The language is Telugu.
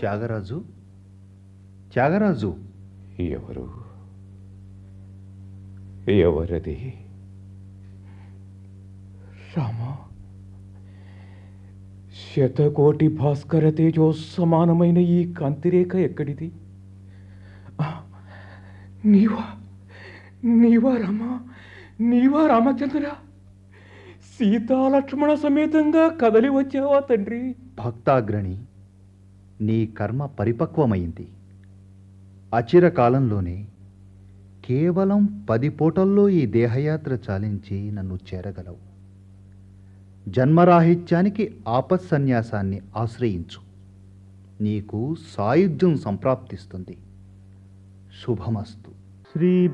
త్యాగరాజు త్యాగరాజు ఎవరు ఎవరది రామా శతకోటి భాస్కర తేజో సమానమైన ఈ కాంతిరేఖ ఎక్కడిది ఆ, నీవా నీవా రామా నీవా రామచంద్ర సీతాలక్ష్మణ సమేతంగా కదలి వచ్చావా తండ్రి భక్తాగ్రణి నీ కర్మ పరిపక్వమైంది అచిర కాలంలోనే కేవలం పది పూటల్లో ఈ దేహయాత్ర చాలించి నన్ను చేరగలవు జన్మరాహిత్యానికి ఆపత్సన్యాసాన్ని ఆశ్రయించు నీకు సాయుధ్యం సంప్రాప్తిస్తుంది శుభమస్తు శ్రీ